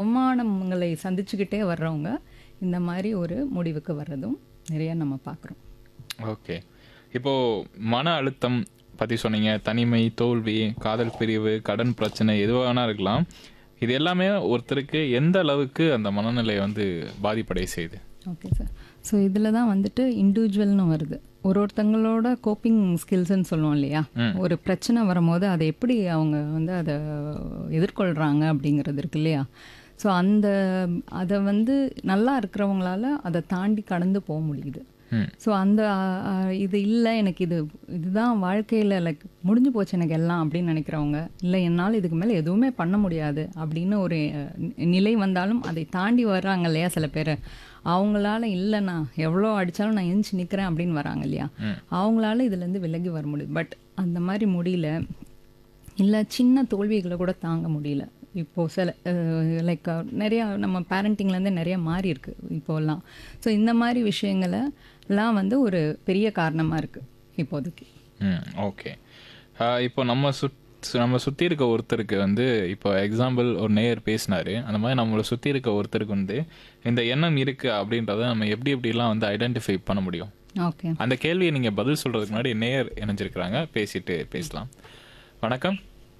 அவமானங்களை சந்திச்சுக்கிட்டே வர்றவங்க இந்த மாதிரி ஒரு முடிவுக்கு வர்றதும் நிறைய நம்ம பார்க்குறோம் ஓகே இப்போ மன அழுத்தம் பற்றி சொன்னீங்க தனிமை தோல்வி காதல் பிரிவு கடன் பிரச்சனை எதுவாக வேணா இருக்கலாம் இது எல்லாமே ஒருத்தருக்கு எந்த அளவுக்கு அந்த மனநிலையை வந்து பாதிப்படைய செய்யுது ஓகே சார் ஸோ இதில் தான் வந்துட்டு இண்டிவிஜுவல்னு வருது ஒரு ஒருத்தங்களோட கோப்பிங் ஸ்கில்ஸ்ன்னு சொல்லுவோம் இல்லையா ஒரு பிரச்சனை வரும்போது அதை எப்படி அவங்க வந்து அதை எதிர்கொள்கிறாங்க அப்படிங்கிறது இருக்கு இல்லையா ஸோ அந்த அதை வந்து நல்லா இருக்கிறவங்களால அதை தாண்டி கடந்து போக முடியுது ம் ஸோ அந்த அஹ், அஹ், இது இல்லை எனக்கு இது இதுதான் வாழ்க்கையில் லைக் முடிஞ்சு போச்சு எனக்கு எல்லாம் அப்படின்னு நினைக்கிறவங்க இல்லை என்னால் இதுக்கு மேலே எதுவுமே பண்ண முடியாது அப்படின்னு ஒரு அஹ், நி- நிலை வந்தாலும் அதை தாண்டி வர்றாங்க இல்லையா சில பேர் அவங்களால இல்லை நான் எவ்வளோ அடித்தாலும் நான் எந்திச்சு நிற்கிறேன் அப்படின்னு வராங்க இல்லையா அவங்களால இதுலேருந்து விலகி வர முடியுது பட் அந்த மாதிரி முடியல இல்லை சின்ன தோல்விகளை கூட தாங்க முடியல இப்போது சில லைக் நிறையா நம்ம பேரண்டிங்லேருந்து நிறைய மாறி இருக்கு இப்போல்லாம் ஸோ இந்த மாதிரி விஷயங்களை எல்லாம் வந்து ஒரு பெரிய காரணமாக இருக்குது இப்போதைக்கு ம் ஓகே இப்போ நம்ம சுத் நம்ம சுற்றி இருக்க ஒருத்தருக்கு வந்து இப்போ எக்ஸாம்பிள் ஒரு நேயர் பேசினாரு அந்த மாதிரி நம்மளை சுற்றி இருக்க ஒருத்தருக்கு வந்து இந்த எண்ணம் இருக்குது அப்படின்றத நம்ம எப்படி எப்படிலாம் வந்து ஐடென்டிஃபை பண்ண முடியும் ஓகே அந்த கேள்வியை நீங்கள் பதில் சொல்கிறதுக்கு முன்னாடி நேயர் இணைஞ்சிருக்கிறாங்க பேசிட்டு பேசலாம் வணக்கம்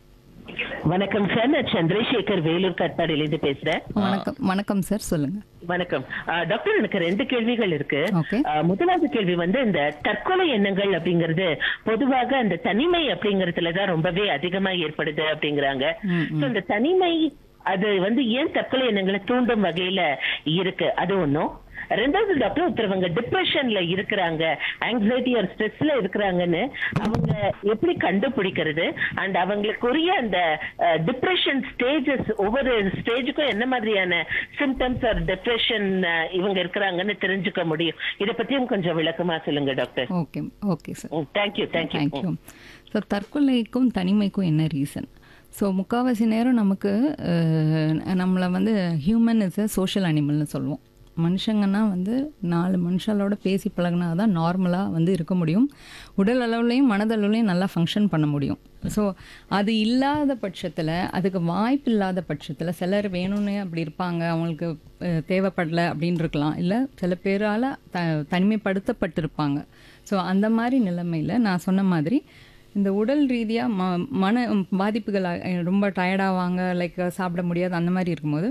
வணக்கம் சார் நான் சந்திரசேகர் வேலூர் கட்பாடியிலிருந்து பேசுறேன் வணக்கம் வணக்கம் சார் சொல்லுங்கள் வணக்கம் ஆ, டாக்டர் எனக்கு ரெண்டு கேள்விகள் இருக்கு ஓகே ஆ, முதலாவது கேள்வி வந்து இந்த தற்கொலை எண்ணங்கள் அப்படிங்கிறது பொதுவாக அந்த தனிமை அப்படிங்கறதுலதான் ரொம்பவே அதிகமா ஏற்படுது அப்படிங்கிறாங்க ம், So, இந்த தனிமை அது வந்து ஏன் தற்கொலை எண்ணங்களை தூண்டும் வகையில இருக்கு அது ஒண்ணும் ரெண்டாவது டாக்டர் ஒருத்தரவங்க டிப்ரெஷன்ல இருக்கிறாங்க ஆங்ஸைட்டி ஒரு ஸ்ட்ரெஸ்ல இருக்கிறாங்கன்னு அவங்க எப்படி கண்டுபிடிக்கிறது அண்ட் அவங்களுக்குரிய அந்த டிப்ரெஷன் ஸ்டேஜஸ் ஒவ்வொரு ஸ்டேஜுக்கும் என்ன மாதிரியான சிம்டம்ஸ் ஆர் டிப்ரெஷன் இவங்க இருக்கிறாங்கன்னு தெரிஞ்சுக்க முடியும் இத பத்தியும் கொஞ்சம் விளக்கமா சொல்லுங்க doctor okay okay sir thank you thank you thank you so தற்கொலைக்கும் தனிமைக்கும் என்ன ரீசன் ஸோ முக்கால்வாசி நேரம் நமக்கு அஹ், நம்மளை வந்து ஹியூமன் இஸ் அ சோஷியல் அனிமல்னு சொல்லுவோம் மனுஷங்கன்னா வந்து நாலு மனுஷங்களோட பேசி பழகினா தான் நார்மலாக வந்து இருக்க முடியும் உடல் அளவுலையும் மனதளவுலையும் நல்லா ஃபங்க்ஷன் பண்ண முடியும் ஸோ அது இல்லாத பட்சத்தில் அதுக்கு வாய்ப்பு இல்லாத பட்சத்தில் சிலர் வேணும்னு அப்படி இருப்பாங்க அவங்களுக்கு அஹ், தேவைப்படல அப்படின்னு இருக்கலாம் இல்லை சில பேரால் த தனிமைப்படுத்தப்பட்டிருப்பாங்க ஸோ அந்த மாதிரி நிலைமையில் நான் சொன்ன மாதிரி இந்த உடல் ரீதியாக ம மன பாதிப்புகள் அஹ், ரொம்ப டயர்டாவாங்க லைக் சாப்பிட முடியாது அந்த மாதிரி இருக்கும்போது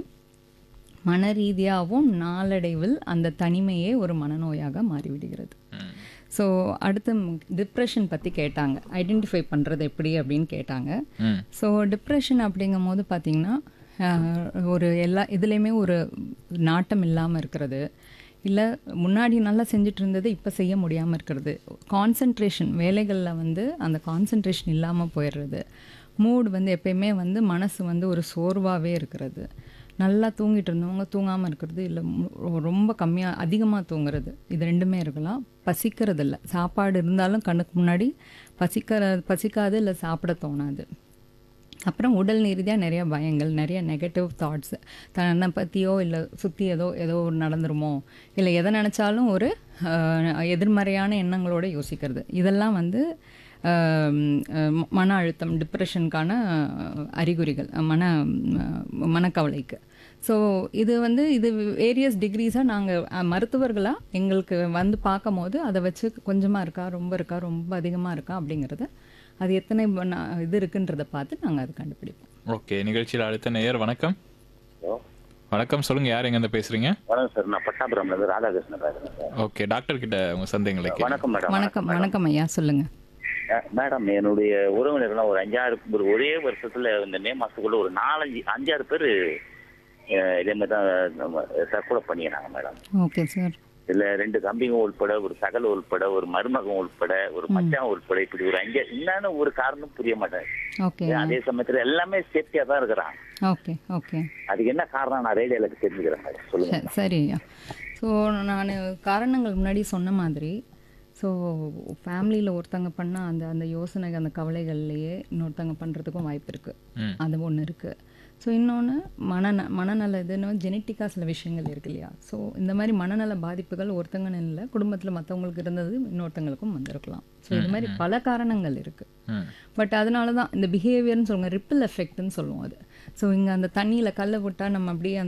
மன ரீதியாகவும் நாளடைவில் அந்த தனிமையே ஒரு மனநோயாக மாறிவிடுகிறது ஸோ அடுத்து டிப்ரெஷன் பற்றி கேட்டாங்க ஐடென்டிஃபை பண்ணுறது எப்படி அப்படின்னு கேட்டாங்க ம் ஸோ டிப்ரெஷன் அப்படிங்கும் போது பார்த்திங்கன்னா ஆஹ், ஒரு எல்லா இதுலேயுமே ஒரு நாட்டம் இல்லாமல் இருக்கிறது இல்லை முன்னாடி நல்லா செஞ்சுட்டு இருந்தது இப்போ செய்ய முடியாமல் இருக்கிறது கான்சன்ட்ரேஷன் வேலைகளில் வந்து அந்த கான்சன்ட்ரேஷன் இல்லாமல் போயிடுறது மூட் வந்து எப்பயுமே வந்து மனசு வந்து ஒரு சோர்வாகவே இருக்கிறது நல்லா தூங்கிட்டு இருந்தவங்க தூங்காமல் இருக்கிறது இல்லை ரொம்ப கம்மியாக அதிகமாக தூங்குறது இது ரெண்டுமே இருக்கலாம் பசிக்கிறது இல்லை சாப்பாடு இருந்தாலும் கண்ணுக்கு முன்னாடி பசிக்கிற பசிக்காது இல்லை சாப்பிட தோணாது அப்புறம் உடல் ரீதியாக நிறைய பயங்கள் நிறைய நெகட்டிவ் தாட்ஸ் தன்னை பற்றியோ இல்லை சுற்றி ஏதோ ஏதோ ஒரு நடந்துருமோ இல்லை எதை நினச்சாலும் ஒரு அஹ், எதிர்மறையான எண்ணங்களோட யோசிக்கிறது இதெல்லாம் வந்து அஹ், அஹ், மன அழுத்தம் டிப்ரெஷனுக்கான அறிகுறிகள் மன மனக்கவலைக்கு ஸோ இது வந்து இது வேரியஸ் டிகிரிஸாக நாங்கள் மருத்துவர்களாக எங்களுக்கு வந்து பார்க்கும் போது அதை வச்சு கொஞ்சமாக இருக்கா ரொம்ப இருக்கா ரொம்ப அதிகமாக இருக்கா அப்படிங்கிறத அது எத்தனை நா- இது இருக்குன்றதை பார்த்து நாங்கள் அதை கண்டுபிடிப்போம் ஓகே நிகழ்ச்சியில் அடுத்த நேயர் வணக்கம் ஹலோ வணக்கம் சொல்லுங்க யார் எங்கேருந்து பேசுறீங்க வணக்கம் சார் நான் பட்டாபுரம்ல இருந்து ராதாகிருஷ்ணன் பேசுறேன் சார் ஓகே டாக்டர் கிட்ட உங்க சந்தேகங்களை கேளுங்க. வணக்கம் மேடம் வணக்கம் வணக்கம் ஐயா சொல்லுங்க அஹ், மேடம் என்னுடைய உறவினர்கள்லாம் ஒரு அஞ்சாறு ஒரு ஒரே வருஷத்துல இந்த மே மாசத்துக்குள்ள ஒரு நாலஞ்சு அஞ்சாறு பேர் இதே மாதிரி தான் நம்ம தற்கொலை பண்ணிக்கிறாங்க மேடம் ஓகே சார் இதுல ரெண்டு தம்பிங்க உள்பட ஒரு சகல உள்பட ஒரு மருமகன் உள்பட ஒரு மச்சான் உள்பட இப்படி ஒரு அஞ்சு என்னன்னு ஒரு காரணம் புரிய மாட்டேன் ஓகே அதே சமயத்துல எல்லாமே சேஃப்டியா தான் இருக்கிறாங்க ஓகே ஓகே அதுக்கு என்ன காரணம் நான் ரேடியோல தெரிஞ்சுக்கிறேன் மேடம் சொல்லுங்க சரி சரி ஐயா ஸோ நான் காரணங்கள் முன்னாடி சொன்ன மாதிரி ஸோ ஃபேமிலியில் ஒருத்தங்க பண்ணால் அந்த அந்த யோசனை அந்த கவலைகள்லையே இன்னொருத்தங்க பண்ணுறதுக்கும் வாய்ப்பு இருக்குது ம் அது ஒன்று இருக்குது ஸோ இன்னொன்று மனந மனநல இதுன்னு ஜெனட்டிக்காக சில விஷயங்கள் இருக்கு இல்லையா ஸோ இந்த மாதிரி மனநல பாதிப்புகள் ஒருத்தங்க இல்லை குடும்பத்தில் மற்றவங்களுக்கு இருந்தது இன்னொருத்தங்களுக்கும் வந்திருக்கலாம் ஸோ இது மாதிரி பல காரணங்கள் இருக்குது ம் பட் அதனால தான் இந்த பிஹேவியர்னு சொல்லுவாங்க ரிப்பிள் எஃபெக்ட்னு சொல்லுவோம் அது ஸோ இங்கே அந்த தண்ணியில் கல்லை விட்டால் நம்ம அப்படியே அந்த